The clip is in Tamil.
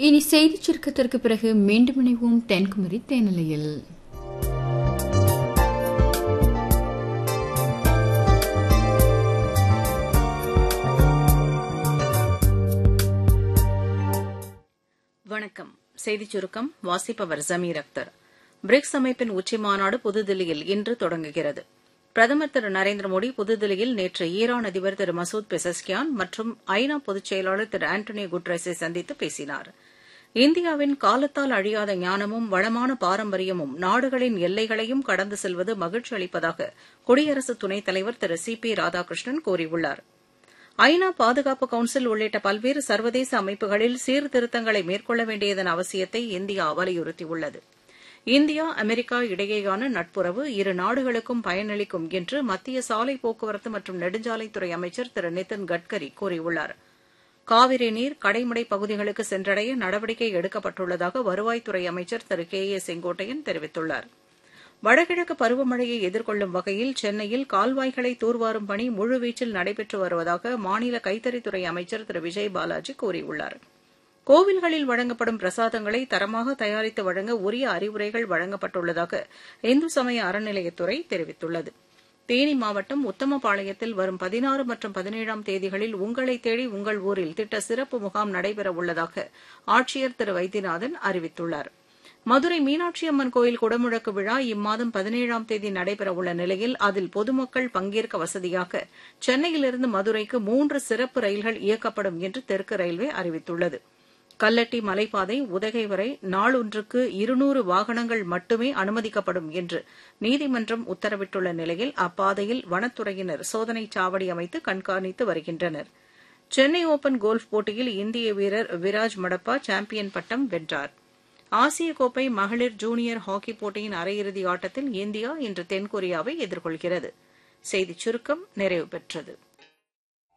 இனி செய்திச் சுருக்கத்திற்கு பிறகு மீண்டும் இணைவோம் தென்குமரி தேனிலையில் வணக்கம் செய்திச் சுருக்கம் வாசிப்பவர் ஜமீர் அக்தர் பிரிக்ஸ் அமைப்பின் உச்சி மாநாடு புதுதில்லியில் இன்று தொடங்குகிறது பிரதமர் திரு நரேந்திர மோடி புதுதில்லியில் நேற்று ஈரான் அதிபர் திரு மசூத் பெசஸ்கியான் மற்றும் ஐநா பொதுச் செயலாளர் திரு ஆண்டனியோ குட்ரஸை சந்தித்து பேசினார் இந்தியாவின் காலத்தால் அழியாத ஞானமும் வளமான பாரம்பரியமும் நாடுகளின் எல்லைகளையும் கடந்து செல்வது மகிழ்ச்சி அளிப்பதாக குடியரசு துணைத் தலைவர் திரு சி பி ராதாகிருஷ்ணன் கூறியுள்ளாா் ஐநா பாதுகாப்பு கவுன்சில் உள்ளிட்ட பல்வேறு சர்வதேச அமைப்புகளில் சீர்திருத்தங்களை மேற்கொள்ள வேண்டியதன் அவசியத்தை இந்தியா வலியுறுத்தியுள்ளது இந்தியா அமெரிக்கா இடையேயான நட்புறவு இரு நாடுகளுக்கும் பயனளிக்கும் என்று மத்திய சாலை போக்குவரத்து மற்றும் நெடுஞ்சாலைத்துறை அமைச்சர் திரு நிதின் கட்கரி கூறியுள்ளார் காவிரி நீர் கடைமடை பகுதிகளுக்கு சென்றடைய நடவடிக்கை எடுக்கப்பட்டுள்ளதாக வருவாய்த்துறை அமைச்சர் திரு கே ஏ செங்கோட்டையன் தெரிவித்துள்ளாா் வடகிழக்கு பருவமழையை எதிர்கொள்ளும் வகையில் சென்னையில் கால்வாய்களை தூர்வாரும் பணி முழுவீச்சில் நடைபெற்று வருவதாக மாநில கைத்தறித்துறை அமைச்சர் திரு விஜய் பாலாஜி கூறியுள்ளார் கோவில்களில் வழங்கப்படும் பிரசாதங்களை தரமாக தயாரித்து வழங்க உரிய அறிவுரைகள் வழங்கப்பட்டுள்ளதாக இந்து சமய அறநிலையத்துறை தெரிவித்துள்ளது தேனி மாவட்டம் உத்தமபாளையத்தில் வரும் பதினாறு மற்றும் பதினேழாம் தேதிகளில் உங்களை தேடி உங்கள் ஊரில் திட்ட சிறப்பு முகாம் நடைபெறவுள்ளதாக ஆட்சியர் திரு வைத்தியநாதன் அறிவித்துள்ளாா் மதுரை மீனாட்சி அம்மன் கோயில் குடமுழக்கு விழா இம்மாதம் பதினேழாம் தேதி நடைபெறவுள்ள நிலையில் அதில் பொதுமக்கள் பங்கேற்க வசதியாக சென்னையிலிருந்து மதுரைக்கு மூன்று சிறப்பு ரயில்கள் இயக்கப்படும் என்று தெற்கு ரயில்வே அறிவித்துள்ளது கல்லட்டி மலைப்பாதை உதகை வரை நாளொன்றுக்கு இருநூறு வாகனங்கள் மட்டுமே அனுமதிக்கப்படும் என்று நீதிமன்றம் உத்தரவிட்டுள்ள நிலையில் அப்பாதையில் வனத்துறையினர் சோதனைச் சாவடி அமைத்து கண்காணித்து வருகின்றனர் சென்னை ஓபன் கோல்ஃப் போட்டியில் இந்திய வீரர் விராஜ் மடப்பா சாம்பியன் பட்டம் வென்றாா் ஆசிய கோப்பை மகளிர் ஜூனியர் ஹாக்கி போட்டியின் அரையிறுதி ஆட்டத்தில் இந்தியா இன்று தென்கொரியாவை எதிர்கொள்கிறது செய்திச் சுருக்கம் நிறைவு பெற்றது